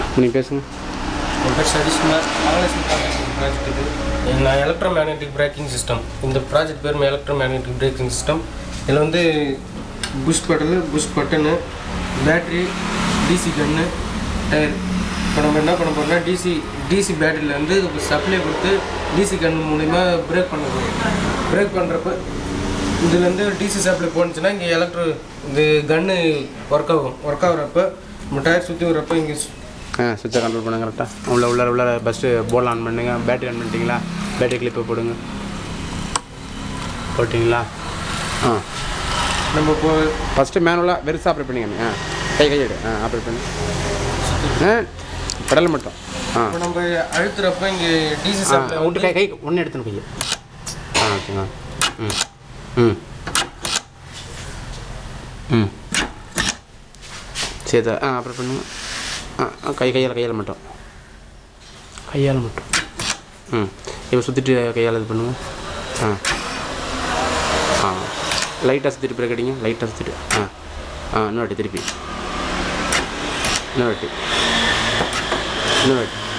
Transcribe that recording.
நீங்கள் பேசுங்க என் பேர் சதீஷ்குமார் மங்களேஸ்வரம் ப்ராஜெக்ட் இது நான் எலக்ட்ரோ மேக்னெட்டிக் பிரேக்கிங் சிஸ்டம் இந்த ப்ராஜெக்ட் பேர் எலக்ட்ரோ மேக்னெட்டிக் பிரேக்கிங் சிஸ்டம் இதில் வந்து push pedal push button battery DC gun tyre இப்போ நம்ம என்ன பண்ண போகிறோம்னா டிசி டிசி பேட்டரியிலேருந்து சப்ளை கொடுத்து டிசி கன் மூலிமா பிரேக் பண்ண போகிறோம் பிரேக் பண்ணுறப்ப இதுலேருந்து டிசி சப்ளை போணுச்சுன்னா இங்கே எலக்ட்ரோ இது கன்னு ஒர்க் ஆகும் ஒர்க் ஆகுறப்ப நம்ம டயர் சுற்றி வரப்போ இங்கே ஆ சுவிட்சை கண்ட்ரோல் பண்ணுங்க கரெக்டாக உள்ள உள்ள உள்ள ஃபஸ்ட்டு போர்ட் ஆன் பண்ணுங்க பேட்டரி ஆன் பண்ணிட்டீங்களா பேட்டரி கிளிப்பை போடுங்க போட்டிங்களா ஆ நம்ம இப்போ ஃபஸ்ட்டு மேனுவலாக வெறுசாக ஆப்ரேட் பண்ணிங்க ஆ கை கையெடு ஆ ஆப்ரேட் பண்ணி ஆ கடலை மட்டும் ஆ இப்போ நம்ம அழுத்துறப்ப இங்கே டிசி ஆ சப்ளை விட்டு கை கை ஒன்று எடுத்துன்னு கையை ஆ ஓகேங்க ம் ம் ம் சரி ஆ அப்புறம் பண்ணுங்க ஆ ஆ, கை கையால் கையால் மட்டும் கையால் மட்டும் ம் இப்போ சுற்றிட்டு கையால் இது பண்ணுங்க ஆ ஆ லைட்டாக சுற்றிட்டு பிரேக் அடிங்க லைட்டாக சுற்றிட்டு ஆ ஆ இன்னொரு வாட்டி திருப்பி இன்னொரு வாட்டி இன்னொரு வாட்டி